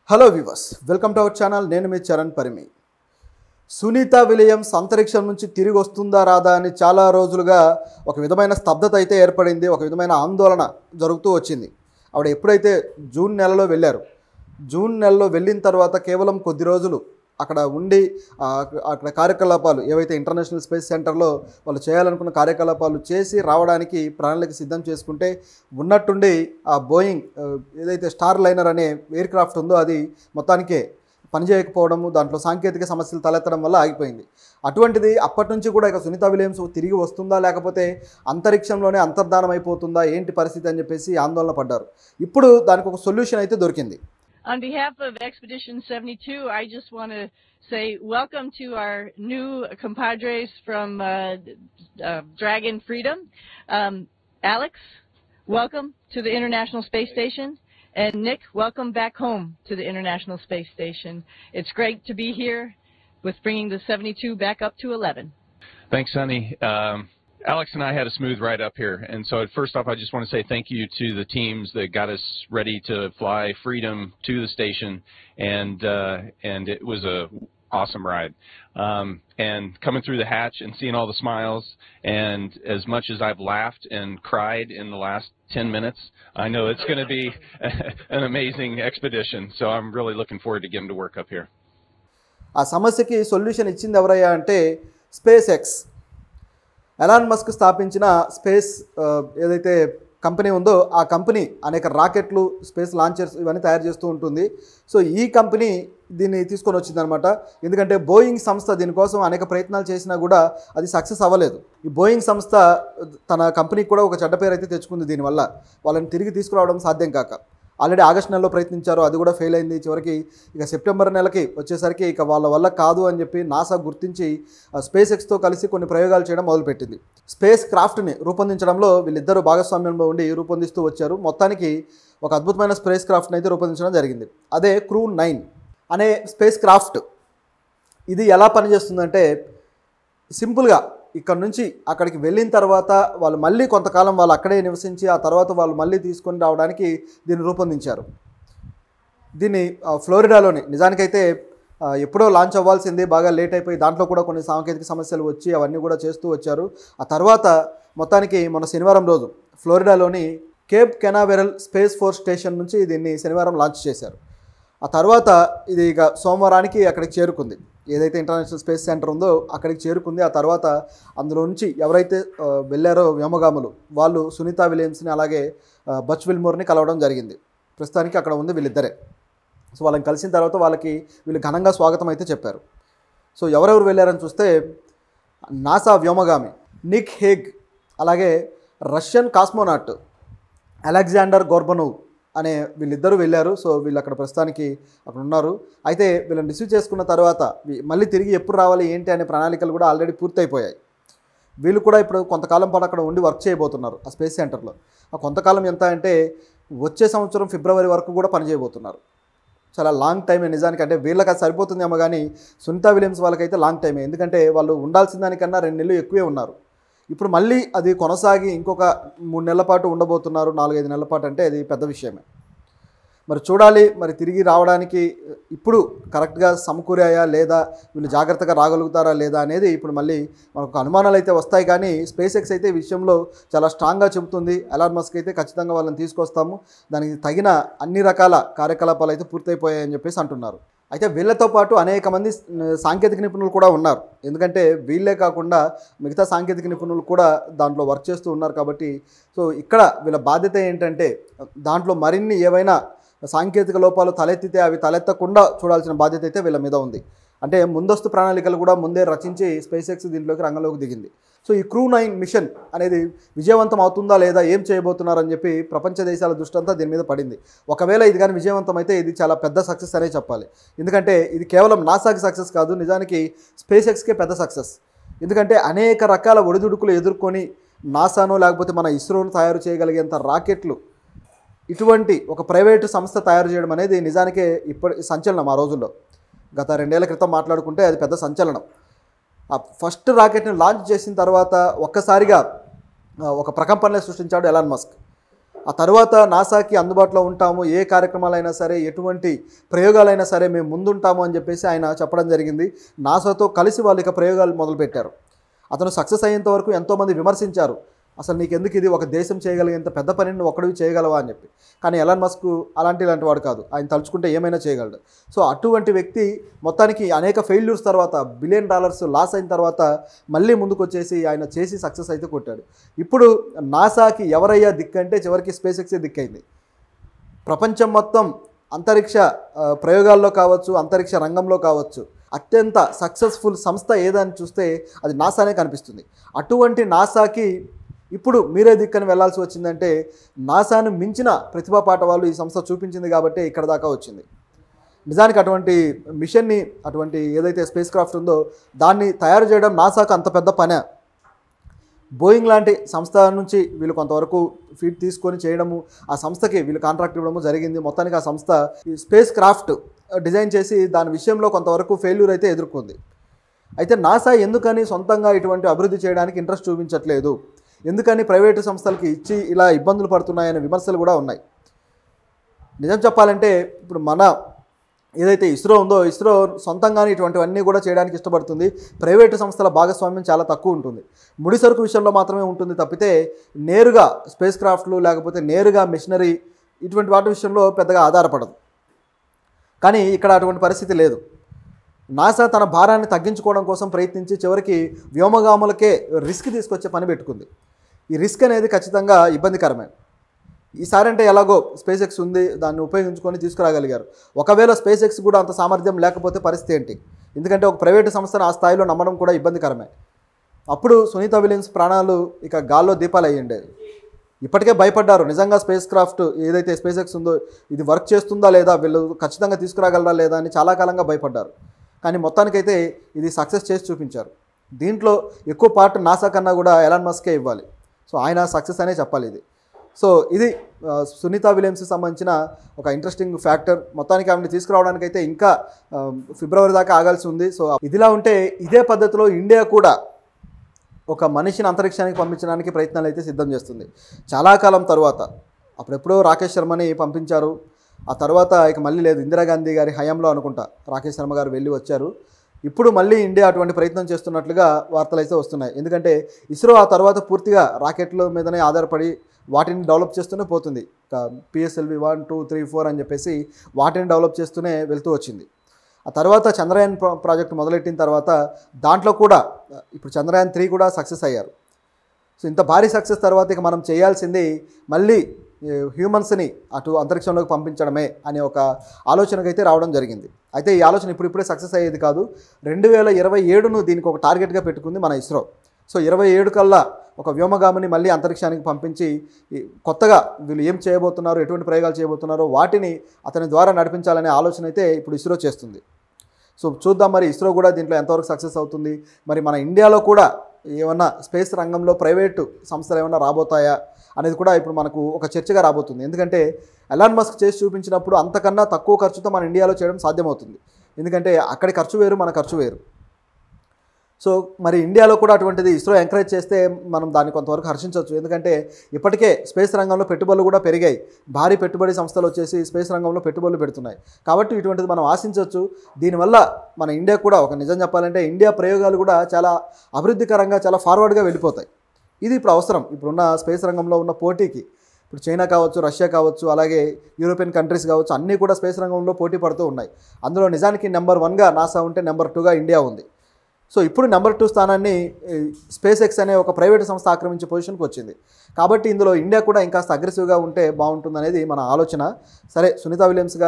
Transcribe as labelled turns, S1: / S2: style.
S1: Hello viewers welcome to our channel నేను మీ Charan Parimi Sunita Williams అంతరిక్షం నుంచి తిరిగి వస్తుందా రాదా అని చాలా రోజులుగా ఒక విధమైన స్తబ్దత అయితే ఏర్పడింది ఒక విధమైన ఆందోళన జరుగుతూ వచ్చింది ఆవిడ ఎప్పుడైతే జూన్ నెలలో వెళ్ళారు జూన్ నెలలో వెళ్ళిన తర్వాత కేవలం కొద్ది రోజులు అక్కడ ఉండి ఆ, అక్కడ కార్యకలాపాలు ఏవైతే ఇంటర్నేషనల్ స్పేస్ సెంటర్లో వాళ్ళు చేయాలనుకున్న కార్యకలాపాలు చేసి రావడానికి ప్రణాళిక సిద్ధం చేసుకుంటే ఉన్నట్టుండి ఆ బోయింగ్ ఆ, ఏదైతే స్టార్ లైనర్ అనే ఎయిర్ క్రాఫ్ట్ ఉందో అది మొత్తానికే పనిచేయకపోవడము దాంట్లో సాంకేతిక సమస్యలు తలెత్తడం వల్ల ఆగిపోయింది అటువంటిది అప్పటి నుంచి కూడా ఇక సునీత విలియమ్స్ తిరిగి వస్తుందా లేకపోతే అంతరిక్షంలోనే అంతర్ధానం అయిపోతుందా ఏంటి పరిస్థితి అని చెప్పేసి ఆందోళన పడ్డారు ఇప్పుడు దానికి ఒక సొల్యూషన్ అయితే దొరికింది
S2: On behalf of Expedition 72, I just want to say welcome to our new compadres from uh, uh, Dragon Freedom. Um, Alex, welcome to the International Space Station. And Nick, welcome back home to the International Space Station. It's great to be here with bringing the 72 back up to 11.
S3: Thanks, Sonny. Um, Alex and I had a smooth ride up here, and so first off, I just want to say thank you to the teams that got us ready to fly Freedom to the station, and uh, and it was a awesome ride. Um, and coming through the hatch and seeing all the smiles, and as much as I've laughed and cried in the last 10 minutes, I know it's going to be an amazing expedition. So I'm really looking forward to getting to work up here.
S1: ఆ సమస్యకి solution ఇచ్చింది ఎవరయ్యా అంటే SpaceX Elon Musk స్థాపించిన space ఆ, ఏదైతే company ఉందో ఆ కంపెనీ అనేక రాకెట్లు స్పేస్ లాంచర్స్ ఇవన్నీ తయారు చేస్తూ ఉంటుంది సో ఈ కంపెనీ దీన్ని తీసుకొని వచ్చిందనమాట ఎందుకంటే బోయింగ్ సంస్థ దీనికోసం అనేక ప్రయత్నాలు చేసినా కూడా అది సక్సెస్ అవ్వలేదు ఈ బోయింగ్ సంస్థ తన కంపెనీకి కూడా ఒక చెడ్డ పేరు అయితే తెచ్చుకుంది దీనివల్ల వాళ్ళని తిరిగి తీసుకురావడం సాధ్యం కాక ఆల్రెడీ ఆగస్ట్ నెలలో ప్రయత్నించారు అది కూడా ఫెయిల్ అయింది చివరికి ఇక సెప్టెంబర్ నెలకి వచ్చేసరికి ఇక వాళ్ళ వల్ల కాదు అని చెప్పి నాసా గుర్తించి ఆ, స్పేస్ ఎక్స్తో కలిసి కొన్ని ప్రయోగాలు చేయడం మొదలుపెట్టింది స్పేస్ క్రాఫ్ట్ని రూపొందించడంలో వీళ్ళిద్దరూ భాగస్వామ్యంలో ఉండి రూపొందిస్తూ వచ్చారు మొత్తానికి ఒక అద్భుతమైన స్పేస్ క్రాఫ్ట్ని అయితే రూపొందించడం జరిగింది అదే క్రూ నైన్ అనే స్పేస్ క్రాఫ్ట్ ఇది ఎలా పనిచేస్తుందంటే సింపుల్గా ఇక్కడ నుంచి అక్కడికి వెళ్ళిన తర్వాత వాళ్ళు మళ్ళీ కొంతకాలం వాళ్ళు అక్కడే నివసించి ఆ తర్వాత వాళ్ళు మళ్ళీ తీసుకొని రావడానికి దీన్ని రూపొందించారు దీన్ని ఆ, ఫ్లోరిడాలోని నిజానికైతే ఆ, ఎప్పుడో లాంచ్ అవ్వాల్సింది బాగా లేట్ అయిపోయి దాంట్లో కూడా కొన్ని సాంకేతిక సమస్యలు వచ్చి అవన్నీ కూడా చేస్తూ వచ్చారు ఆ తర్వాత మొత్తానికి మొన్న శనివారం రోజు ఫ్లోరిడాలోని Cape Canaveral Space Force Station నుంచి దీన్ని శనివారం లాంచ్ చేశారు ఆ తర్వాత ఇది ఇక సోమవారానికి అక్కడికి చేరుకుంది ఏదైతే ఇంటర్నేషనల్ స్పేస్ సెంటర్ ఉందో అక్కడికి చేరుకుంది ఆ తర్వాత అందులో నుంచి ఎవరైతే ఆ, వెళ్ళారో వ్యోమగాములు వాళ్ళు సునీత విలియమ్స్ని అలాగే ఆ, బచ్ విల్మోర్ని కలవడం జరిగింది ప్రస్తుతానికి అక్కడ ఉంది వీళ్ళిద్దరే సో వాళ్ళని కలిసిన తర్వాత వాళ్ళకి వీళ్ళు ఘనంగా స్వాగతం అయితే చెప్పారు సో ఎవరెవరు వెళ్ళారని చూస్తే నాసా వ్యోమగామి నిక్ హేగ్ అలాగే రష్యన్ కాస్మోనాట్ అలెగ్జాండర్ గోర్బనోవ్ అనే వీళ్ళిద్దరూ వెళ్ళారు సో వీళ్ళు అక్కడ ప్రస్తుతానికి అక్కడ ఉన్నారు అయితే వీళ్ళని రిసీవ్ చేసుకున్న తర్వాత వీ- మళ్ళీ తిరిగి ఎప్పుడు రావాలి ఏంటి అనే ప్రణాళికలు కూడా ఆల్రెడీ పూర్తయిపోయాయి వీళ్ళు కూడా ఇప్పుడు కొంతకాలం పాటు అక్కడ ఉండి వర్క్ చేయబోతున్నారు ఆ స్పేస్ సెంటర్లో ఆ కొంతకాలం ఎంత అంటే వచ్చే సంవత్సరం ఫిబ్రవరి వరకు కూడా పనిచేయబోతున్నారు చాలా లాంగ్ టైమే నిజానికి అంటే వీళ్ళకి అది సరిపోతుందేమో కానీ సునీతా విలియమ్స్ వాళ్ళకైతే లాంగ్ టైమే ఎందుకంటే వాళ్ళు ఉండాల్సిన దానికన్నా రెండు నెలలు ఎక్కువే ఉన్నారు ఇప్పుడు మళ్ళీ అది కొనసాగి ఇంకొక మూడు నెలల పాటు ఉండబోతున్నారు నాలుగైదు నెలల పాటు అంటే అది పెద్ద విషయమే మరి చూడాలి మరి తిరిగి రావడానికి ఇప్పుడు కరెక్ట్గా సమకూరాయా లేదా వీళ్ళు జాగ్రత్తగా రాగలుగుతారా లేదా అనేది ఇప్పుడు మళ్ళీ మనకు అనుమానాలు అయితే వస్తాయి కానీ స్పేస్ ఎక్స్ అయితే ఈ విషయంలో చాలా స్ట్రాంగ్గా చెబుతుంది ఎలాన్ మస్క్ అయితే ఖచ్చితంగా వాళ్ళని తీసుకొస్తాము దానికి తగిన అన్ని రకాల కార్యకలాపాలు అయితే పూర్తయిపోయాయని చెప్పేసి అంటున్నారు అయితే వీళ్ళతో పాటు అనేక మంది స- సాంకేతిక నిపుణులు కూడా ఉన్నారు ఎందుకంటే వీళ్ళే కాకుండా మిగతా సాంకేతిక నిపుణులు కూడా దాంట్లో వర్క్ చేస్తూ ఉన్నారు కాబట్టి సో ఇక్కడ వీళ్ళ బాధ్యత ఏంటంటే దాంట్లో మరిన్ని ఏవైనా సాంకేతిక లోపాలు తలెత్తితే అవి తలెత్తకుండా చూడాల్సిన బాధ్యత అయితే వీళ్ళ మీద ఉంది అంటే ముందస్తు ప్రణాళికలు కూడా ముందే రచించి స్పేస్ ఎక్స్ దీంట్లోకి రంగంలోకి దిగింది సో ఈ క్రూ నైన్ మిషన్ అనేది విజయవంతం అవుతుందా లేదా ఏం చేయబోతున్నారని చెప్పి ప్రపంచ దేశాల దృష్టి అంతా దీని మీద పడింది ఒకవేళ ఇది కానీ విజయవంతం అయితే ఇది చాలా పెద్ద సక్సెస్ అనే చెప్పాలి ఎందుకంటే ఇది కేవలం నాసాకి సక్సెస్ కాదు నిజానికి స్పేస్ ఎక్స్కే పెద్ద సక్సెస్ ఎందుకంటే అనేక రకాల ఒడిదుడుకులు ఎదుర్కొని నాసాను లేకపోతే మన ఇస్రోను తయారు చేయగలిగేంత రాకెట్లు ఇటువంటి ఒక ప్రైవేటు సంస్థ తయారు చేయడం అనేది నిజానికే ఇప్పటి సంచలనం ఆ రోజుల్లో గత రెండేళ్ల క్రితం మాట్లాడుకుంటే అది పెద్ద సంచలనం ఆ ఫస్ట్ రాకెట్ని లాంచ్ చేసిన తర్వాత ఒక్కసారిగా ఆ, ఒక ప్రకంపనలే సృష్టించాడు ఎలాన్ మస్క్ ఆ తర్వాత నాసాకి అందుబాటులో ఉంటాము ఏ కార్యక్రమాలైనా సరే ఎటువంటి ప్రయోగాలైనా సరే మేము ముందుంటాము అని చెప్పేసి ఆయన చెప్పడం జరిగింది నాసాతో కలిసి వాళ్ళు ఇక ప్రయోగాలు మొదలుపెట్టారు అతను సక్సెస్ అయ్యేంత వరకు ఎంతోమంది విమర్శించారు అసలు నీకెందుకు ఇది ఒక దేశం చేయగలిగేంత పెద్ద పనిని నువ్వు ఒక్కడివి చేయగలవా అని చెప్పి కానీ ఎలాన్ మస్క్ అలాంటి ఇలాంటి వాడు కాదు ఆయన తలుచుకుంటే ఏమైనా చేయగలడు సో అటువంటి వ్యక్తి మొత్తానికి అనేక ఫెయిల్యూర్స్ తర్వాత బిలియన్ డాలర్స్ లాస్ అయిన తర్వాత మళ్ళీ ముందుకు వచ్చేసి ఆయన చేసి సక్సెస్ అయితే కొట్టాడు ఇప్పుడు నాసాకి ఎవరయ్యా దిక్కంటే చివరికి స్పేస్ ఎక్సే దిక్కైంది ప్రపంచం మొత్తం అంతరిక్ష ఆ, ప్రయోగాల్లో కావచ్చు అంతరిక్ష రంగంలో కావచ్చు అత్యంత సక్సెస్ఫుల్ సంస్థ ఏదని చూస్తే అది నాసానే కనిపిస్తుంది అటువంటి నాసాకి ఇప్పుడు మీరే దిక్కని వెళ్ళాల్సి వచ్చిందంటే నాసాను మించిన ప్రతిభా పాట వాళ్ళు ఈ సంస్థ చూపించింది కాబట్టి ఇక్కడ దాకా వచ్చింది నిజానికి అటువంటి మిషన్ని అటువంటి ఏదైతే స్పేస్ క్రాఫ్ట్ ఉందో దాన్ని తయారు చేయడం నాసాకు అంత పెద్ద పనే బోయింగ్ లాంటి సంస్థ నుంచి వీళ్ళు కొంతవరకు ఫీడ్ తీసుకొని చేయడము ఆ సంస్థకి వీళ్ళు కాంట్రాక్ట్ ఇవ్వడము జరిగింది మొత్తానికి ఆ సంస్థ ఈ స్పేస్ క్రాఫ్ట్ డిజైన్ చేసి దాని విషయంలో కొంతవరకు ఫెయిల్యూర్ అయితే ఎదుర్కొంది అయితే నాసా ఎందుకని సొంతంగా ఇటువంటి అభివృద్ధి చేయడానికి ఇంట్రెస్ట్ చూపించట్లేదు ఎందుకని ప్రైవేటు సంస్థలకి ఇచ్చి ఇలా ఇబ్బందులు పడుతున్నాయనే విమర్శలు కూడా ఉన్నాయి నిజం చెప్పాలంటే ఇప్పుడు మన ఏదైతే ఇస్రో ఉందో ఇస్రో సొంతంగానే ఇటువంటివన్నీ కూడా చేయడానికి ఇష్టపడుతుంది ప్రైవేటు సంస్థల భాగస్వామ్యం చాలా తక్కువ ఉంటుంది ముడి సరుకు విషయంలో మాత్రమే ఉంటుంది తప్పితే నేరుగా స్పేస్ క్రాఫ్ట్లు లేకపోతే నేరుగా మిషనరీ ఇటువంటి వాటి విషయంలో పెద్దగా ఆధారపడదు కానీ ఇక్కడ అటువంటి పరిస్థితి లేదు నాసా తన భారాన్ని తగ్గించుకోవడం కోసం ప్రయత్నించి చివరికి వ్యోమగాములకే రిస్క్ తీసుకొచ్చే పని పెట్టుకుంది ఈ రిస్క్ అనేది ఖచ్చితంగా ఇబ్బందికరమే ఈసారి అంటే ఎలాగో స్పేస్ ఎక్స్ ఉంది దాన్ని ఉపయోగించుకొని తీసుకురాగలిగారు ఒకవేళ స్పేస్ ఎక్స్ కూడా అంత సామర్థ్యం లేకపోతే పరిస్థితి ఏంటి ఎందుకంటే ఒక ప్రైవేటు సంస్థను ఆ స్థాయిలో నమ్మడం కూడా ఇబ్బందికరమే అప్పుడు సునీత విలియమ్స్ ప్రాణాలు ఇక గాల్లో దీపాలు అయ్యి ఉండేది ఇప్పటికే భయపడ్డారు నిజంగా స్పేస్ క్రాఫ్ట్ ఏదైతే స్పేస్ ఎక్స్ ఉందో ఇది వర్క్ చేస్తుందా లేదా వీళ్ళు ఖచ్చితంగా తీసుకురాగలరా లేదా అని చాలా కాలంగా భయపడ్డారు కానీ మొత్తానికైతే ఇది సక్సెస్ చేసి చూపించారు దీంట్లో ఎక్కువ పార్ట్ నాసా కన్నా కూడా ఎలాన్ మస్కే ఇవ్వాలి సో ఆయన సక్సెస్ అనే చెప్పాలి ఇది సో ఇది ఆ, సునీత విలియమ్స్కి సంబంధించిన ఒక ఇంట్రెస్టింగ్ ఫ్యాక్టర్ మొత్తానికి ఆమెను తీసుకురావడానికి అయితే ఇంకా ఆ, ఫిబ్రవరి దాకా ఆగాల్సి ఉంది సో ఇదిలా ఉంటే ఇదే పద్ధతిలో ఇండియా కూడా ఒక మనిషిని అంతరిక్షానికి పంపించడానికి ప్రయత్నాలు అయితే సిద్ధం చేస్తుంది చాలా కాలం తర్వాత అప్పుడెప్పుడో రాకేష్ శర్మని పంపించారు ఆ తర్వాత ఇక మళ్ళీ లేదు ఇందిరాగాంధీ గారి హయాంలో అనుకుంటా రాకేష్ శర్మ గారు వెళ్ళి వచ్చారు ఇప్పుడు మళ్ళీ ఇండియా అటువంటి ప్రయత్నం చేస్తున్నట్లుగా వార్తలు అయితే వస్తున్నాయి ఎందుకంటే ఇస్రో ఆ తర్వాత పూర్తిగా రాకెట్ల మీదనే ఆధారపడి వాటిని డెవలప్ చేస్తూనే పోతుంది PSLV one two three four అని చెప్పేసి వాటిని డెవలప్ చేస్తూనే వెళ్తూ వచ్చింది ఆ తర్వాత చంద్రయాన్ ప్రా- ప్రాజెక్ట్ మొదలెట్టిన తర్వాత దాంట్లో కూడా ఇప్పుడు చంద్రయాన్ త్రీ కూడా సక్సెస్ అయ్యారు సో ఇంత భారీ సక్సెస్ తర్వాత ఇక మనం చేయాల్సింది మళ్ళీ హ్యూమన్స్ని అటు అంతరిక్షంలోకి పంపించడమే అనే ఒక ఆలోచనకు అయితే రావడం జరిగింది అయితే ఈ ఆలోచన ఇప్పుడిప్పుడే సక్సెస్ అయ్యేది కాదు రెండు వేల ఇరవై ఏడును దీనికి ఒక టార్గెట్గా పెట్టుకుంది మన ఇస్రో సో ఇరవై ఏడు కల్లా ఒక వ్యోమగామిని మళ్ళీ అంతరిక్షానికి పంపించి ఈ కొత్తగా వీళ్ళు ఏం చేయబోతున్నారో ఎటువంటి ప్రయోగాలు చేయబోతున్నారో వాటిని అతని ద్వారా నడిపించాలనే ఆలోచన అయితే ఇప్పుడు ఇస్రో చేస్తుంది సో చూద్దాం మరి ఇస్రో కూడా దీంట్లో ఎంతవరకు సక్సెస్ అవుతుంది మరి మన ఇండియాలో కూడా ఏమన్నా స్పేస్ రంగంలో ప్రైవేటు సంస్థలు ఏమన్నా రాబోతాయా అనేది కూడా ఇప్పుడు మనకు ఒక చర్చగా రాబోతుంది ఎందుకంటే ఎలాన్ మస్క్ చేసి చూపించినప్పుడు అంతకన్నా తక్కువ ఖర్చుతో మన ఇండియాలో చేయడం సాధ్యమవుతుంది ఎందుకంటే అక్కడి ఖర్చు వేరు మన ఖర్చు వేరు సో మరి ఇండియాలో కూడా అటువంటిది ఇస్రో ఎంకరేజ్ చేస్తే మనం దాన్ని కొంతవరకు హర్షించవచ్చు ఎందుకంటే ఇప్పటికే స్పేస్ రంగంలో పెట్టుబడులు కూడా పెరిగాయి భారీ పెట్టుబడి సంస్థలు వచ్చేసి స్పేస్ రంగంలో పెట్టుబడులు పెడుతున్నాయి కాబట్టి ఇటువంటిది మనం ఆశించవచ్చు దీనివల్ల మన ఇండియా కూడా ఒక నిజం చెప్పాలంటే ఇండియా ప్రయోగాలు కూడా చాలా అభివృద్ధికరంగా చాలా ఫార్వర్డ్గా వెళ్ళిపోతాయి ఇది ఇప్పుడు అవసరం ఇప్పుడున్న స్పేస్ రంగంలో ఉన్న పోటీకి ఇప్పుడు చైనా కావచ్చు రష్యా కావచ్చు అలాగే యూరోపియన్ కంట్రీస్ కావచ్చు అన్నీ కూడా స్పేస్ రంగంలో పోటీ పడుతూ ఉన్నాయి అందులో నిజానికి నెంబర్ వన్గా నాసా ఉంటే నెంబర్ టూగా ఇండియా ఉంది సో ఇప్పుడు నెంబర్ టూ స్థానాన్ని ఈ, స్పేస్ ఎక్స్ అనే ఒక ప్రైవేట్ సంస్థ ఆక్రమించే పొజిషన్కి వచ్చింది కాబట్టి ఇందులో ఇండియా కూడా ఇంకాస్త అగ్రెసివ్గా ఉంటే బాగుంటుందనేది మన ఆలోచన సరే సునీత విలియమ్స్ గారు